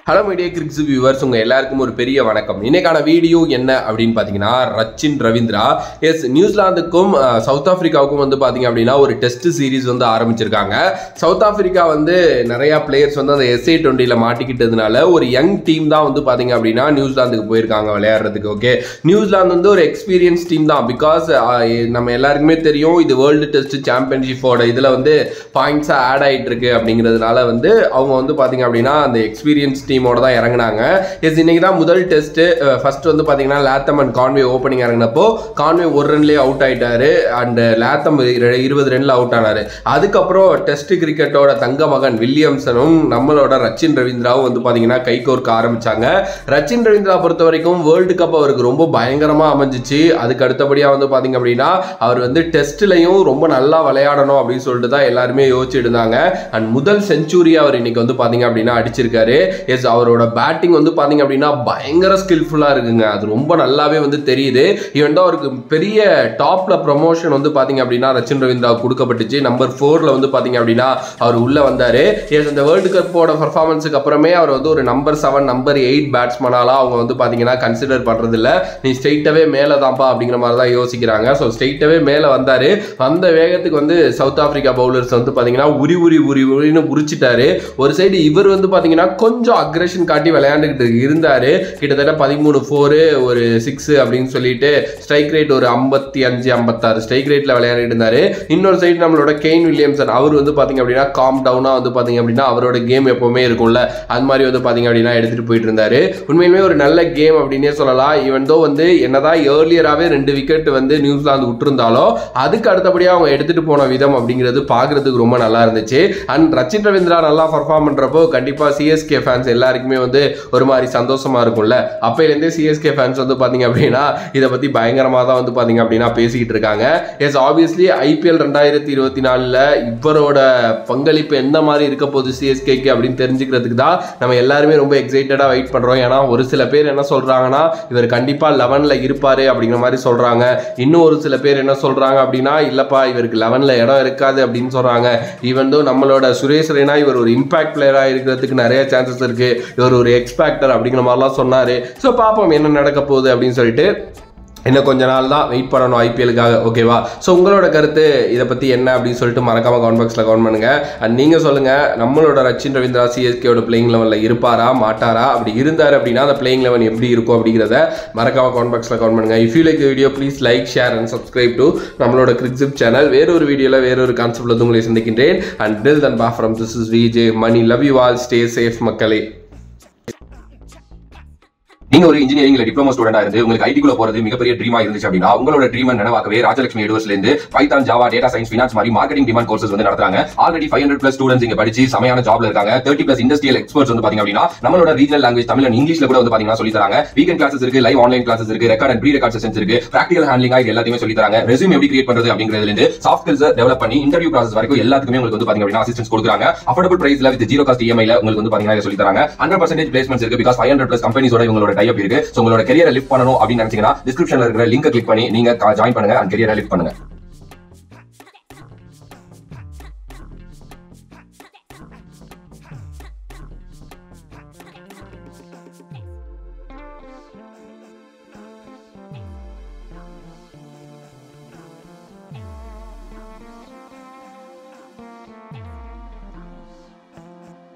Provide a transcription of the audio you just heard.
hello media கிரிக்ஸ் viewers உங்கள் எல்லாருக்கும் ஒரு பெரிய வணக்கம் இன்னைக்கான வீடியோ என்ன அப்படின்னு பார்த்தீங்கன்னா ரச்சின் ரவீந்திரா எஸ் நியூசிலாந்துக்கும் அஹ், சவுத் ஆப்பிரிக்காவுக்கும் வந்து பார்த்தீங்க அப்படின்னா ஒரு டெஸ்ட் சீரிஸ் வந்து ஆரம்பிச்சிருக்காங்க சவுத் ஆப்பிரிக்கா வந்து நிறையா பிளேயர்ஸ் வந்து அந்த எஸ்ஏ டுவெண்ட்டியில் மாட்டிக்கிட்டதுனால ஒரு யங் டீம் தான் வந்து பார்த்தீங்க அப்படின்னா நியூசிலாந்துக்கு போயிருக்காங்க விளையாடுறதுக்கு ஓகே நியூசிலாந்து வந்து ஒரு எக்ஸ்பீரியன்ஸ் டீம் தான் பிகாஸ் நம்ம எல்லாருக்குமே தெரியும் இது வேர்ல்டு டெஸ்ட் சாம்பியன்ஷிப்போட இதில் வந்து பாயிண்ட்ஸாக ஆட் ஆகிட்டு இருக்கு அப்படிங்கிறதுனால வந்து அவங்க வந்து பார்த்தீங்க அப்படின்னா அந்த எக்ஸ்பீரியன்ஸ் டீமோட தான் இறங்குனாங்க எஸ் இன்னைக்கு தான் முதல் டெஸ்ட் ஃபர்ஸ்ட் வந்து பார்த்தீங்கன்னா லேத்தம் அண்ட் கான்வே ஓப்பனிங் இறங்கினப்போ கான்வே ஒரு ரன்லேயே அவுட் ஆயிட்டாரு அண்ட் லேத்தம் இரு- இருபது ரன்ல அவுட் ஆனாரு அதுக்கப்புறம் டெஸ்ட் கிரிக்கெட்டோட தங்க மகன் வில்லியம்சனும் நம்மளோட ரச்சின் ரவீந்திராவும் வந்து பார்த்தீங்கன்னா கை கோர்க்க ஆரம்பிச்சாங்க ரச்சின் ரவீந்திரா பொறுத்த வரைக்கும் வேர்ல்டு கப் அவருக்கு ரொம்ப பயங்கரமா அமைஞ்சிச்சு அதுக்கு அடுத்தபடியா வந்து பாத்தீங்க அப்படின்னா அவர் வந்து டெஸ்ட்லயும் ரொம்ப நல்லா விளையாடணும் அப்படின்னு சொல்லிட்டு தான் எல்லாருமே யோசிச்சுட்டு இருந்தாங்க அண்ட் முதல் செஞ்சுரி அவர் இன்னைக்கு வந்து பாத்தீங்க அப்படின்னா அடிச்சிருக்காரு எஸ் அவரோட பேட்டிங் வந்து பாத்தீங்க அப்படின்னா பயங்கர ஸ்கில்ஃபுல்லா இருக்குங்க அது ரொம்ப நல்லாவே வந்து தெரியுது ஈவன் தான் அவருக்கு பெரிய டாப்ல ப்ரமோஷன் வந்து பாத்தீங்க அப்படின்னா ரச்சின் ரவீந்திரா கொடுக்கப்பட்டுச்சு நம்பர் ஃபோர்ல வந்து பாத்தீங்க அப்படின்னா அவர் உள்ள வந்தாரு எஸ் இந்த வேர்ல்டு கப்போட பர்ஃபார்மன்ஸுக்கு அப்புறமே அவர் வந்து ஒரு நம்பர் செவன் நம்பர் எயிட் பேட்ஸ்மனாலாம் அவங்க வந்து பாத்தீங்கன்னா கன்சிடர் பண்றது இல்ல நீ ஸ்ட்ரெயிட்டாவே மேலே தான்ப்பா அப்படிங்கிற மாதிரி தான் யோசிக்கிறாங்க ஸோ ஸ்ட்ரெயிட்டாவே மேலே வந்தாரு வந்த வேகத்துக்கு வந்து சவுத் ஆப்பிரிக்கா பவுலர்ஸ் வந்து பாத்தீங்கன்னா உரி உரி உரி உரின்னு உரிச்சிட்டாரு ஒரு சைடு இவர் வந்து பாத்தீங்கன்னா கொஞ்சம் அக்ரெஷன் காட்டி விளையாண்டுக்கிட்டு இருந்தாரு கிட்டத்தட்ட பதிமூணு ஃபோரு ஒரு சிக்ஸ் அப்படின்னு சொல்லிட்டு ஸ்ட்ரைக் ரேட் ஒரு ஐம்பத்தி அஞ்சு ஐம்பத்தாறு ஸ்ட்ரைக் ரேட்ல விளையாடிட்டு இருந்தாரு இன்னொரு சைடு நம்மளோட கெயின் வில்லியம்சன் அவர் வந்து பாத்தீங்க அப்படின்னா காம் டவுனா வந்து பாத்தீங்க அப்படின்னா அவரோட கேம் எப்பவுமே இருக்கும்ல அது மாதிரி வந்து பாத்தீங்க அப்படின்னா எடுத்துட்டு போயிட்டு இருந்தாரு உண்மையிலுமே ஒரு நல்ல கேம் அப்படின்னே சொல்லலாம் ஈவன் தோ வந்து என்னதான் ஏர்லியராகவே ரெண்டு விக்கெட் வந்து நியூசிலாந்து விட்டுருந்தாலும் அதுக்கு அடுத்தபடியாக அவங்க எடுத்துட்டு போன விதம் அப்படிங்கிறது பார்க்கறதுக்கு ரொம்ப நல்லா இருந்துச்சு அண்ட் ரச்சின் ரவீந்திரா நல்லா பர்ஃபார்ம் பண்றப்போ கண்டிப்பா சிஎஸ்கே ஃபேன்ஸ் எல்லாருக்குமே வந்து ஒரு மாதிரி சந்தோஷமா இருக்கும்ல அப்பையிலேருந்தே சிஎஸ்கே ஃபேன்ஸ் வந்து பாத்தீங்க அப்படின்னா இதை பத்தி பயங்கரமா தான் வந்து பாத்தீங்க அப்படின்னா பேசிக்கிட்டு இருக்காங்க எஸ் ஆப்வியஸ்லி ஐபிஎல் ரெண்டாயிரத்தி இருபத்தி நாலுல இவரோட பங்களிப்பு எந்த மாதிரி இருக்க போகுது சிஎஸ்கேக்கு அப்படின்னு தெரிஞ்சுக்கிறதுக்கு தான் நம்ம எல்லாருமே ரொம்ப எக்ஸைட்டடா வெயிட் பண்றோம் ஏன்னா ஒரு சில பேர் என்ன சொல்றாங்கன்னா இவர் கண்டிப்பா லெவன்ல இருப்பாரு அப்படிங்கிற மாதிரி சொல்றாங்க இன்னும் ஒரு சில பேர் என்ன சொல்றாங்க அப்படின்னா இல்லப்பா இவருக்கு லெவன்ல இடம் இருக்காது அப்படின்னு சொல்றாங்க ஈவன் தோ நம்மளோட சுரேஷ் ரெய்னா இவர் ஒரு இம்பாக்ட் பிளேயரா இருக்கிறதுக்கு நிறைய சான்சஸ் இருக்கு இவர் ஒரு எக்ஸ்பேக்டர் அப்படிங்கிற மாதிரிலாம் சொன்னாரு ஸோ பார்ப்போம் என்ன நடக்க போகுது அப்படின்னு சொல்லிட்டு இன்னும் கொஞ்ச நாள் தான் வெயிட் பண்ணணும் ஐபிஎலுக்காக ஓகேவா ஸோ உங்களோட கருத்து இதை பற்றி என்ன அப்படின்னு சொல்லிட்டு மறக்காம கமெண்ட் பாக்ஸில் கமெண்ட் பண்ணுங்க அண்ட் நீங்கள் சொல்லுங்கள் நம்மளோட ரச்சின் ரவீந்திரா சிஎஸ்கேயோட பிளேயிங் லெவலில் இருப்பாரா மாட்டாரா அப்படி இருந்தார் அப்படின்னா அந்த பிளேயிங் லெவன் எப்படி இருக்கும் அப்படிங்கிறத மறக்காம கமெண்ட் பாக்ஸில் கமெண்ட் பண்ணுங்க if you like video please like share and subscribe to நம்மளோட கிரிக்ஸிப் சேனல் வேறொரு வீடியோவில் வேறொரு கான்செப்ட்ல வந்து உங்களை சந்திக்கின்றேன் and till then bye from this is VJ Mani love you all stay safe மக்களே நீங்க ஒரு இன்ஜினியரிங் இல்ல டிப்ளமோ ஸ்டூடெண்டா இருந்து உங்களுக்கு ஐடி குள்ள போறது மிகப்பெரிய ட்ரீமா இருந்துச்சு அப்படின்னா உங்களோட ட்ரீம் நினைவாக்கவே ராஜலட்சுமி யூனிவர்ஸ்ல இருந்து Python Java data science finance மாதிரி மார்க்கெட்டிங் டிமாண்ட் கோர்சஸ் வந்து நடத்துறாங்க already five hundred plus students இங்க படிச்சு சமையான ஜாப்ல இருக்காங்க தேர்ட்டி பிளஸ் இண்டஸ்ட்ரியல் எக்ஸ்பர்ட்ஸ் வந்து பாத்தீங்க அப்படின்னா நம்மளோட ரீஜனல் லாங்குவேஜ் தமிழ் அண்ட் இங்கிலீஷ்ல கூட வந்து பாத்தீங்கன்னா சொல்லி தராங்க வீக்கெண்ட் கிளாஸஸ் இருக்கு லைவ் ஆன்லைன் கிளாஸஸ் இருக்கு record and pre record sessions இருக்கு பிராக்டிகல் ஹேண்ட்லிங் இது எல்லாத்தையுமே சொல்லி தராங்க ரெஸ்யூம் எப்படி கிரியேட் பண்றது அப்படிங்கிறதுல இருந்து சாஃப்ட் ஸ்கில்ஸ் டெவலப் பண்ணி இன்டர்வியூ ப்ராசஸ் வரைக்கும் எல்லாத்துக்குமே உங்களுக்கு வந்து பாத்தீங்க அப்படின்னா அசிஸ்டன்ஸ் கொடுக்குறாங்க அஃபோர்டபுள் பிரைஸ்ல வித் ஜீரோ காஸ்ட் இஎம்ஐல உங்களுக்கு வந்து பாத்தீங்கன்னா இதை சொல்லி தராங்க ஹண்ட்ரட் பர்சன்டேஜ் பிளேஸ்மெண்ட்ஸ் இருக்கு பிகாஸ் ஃபைவ் ஹண்ட்ரட் பிளஸ் கம்பெனிஸோட இவங்களோட டைப் இருக்கு ஸோ உங்களோட கரியரை லிஃப்ட் பண்ணணும் அப்படின்னு நினைச்சீங்கன்னா டிஸ்கிரிப்ஷன்ல இருக்கிற லிங்க் கிளிக் பண்ணி நீங்க ஜாயின் பண்ணுங்க அண்ட் கரியரை லிஃப்ட் பண்ணுங்க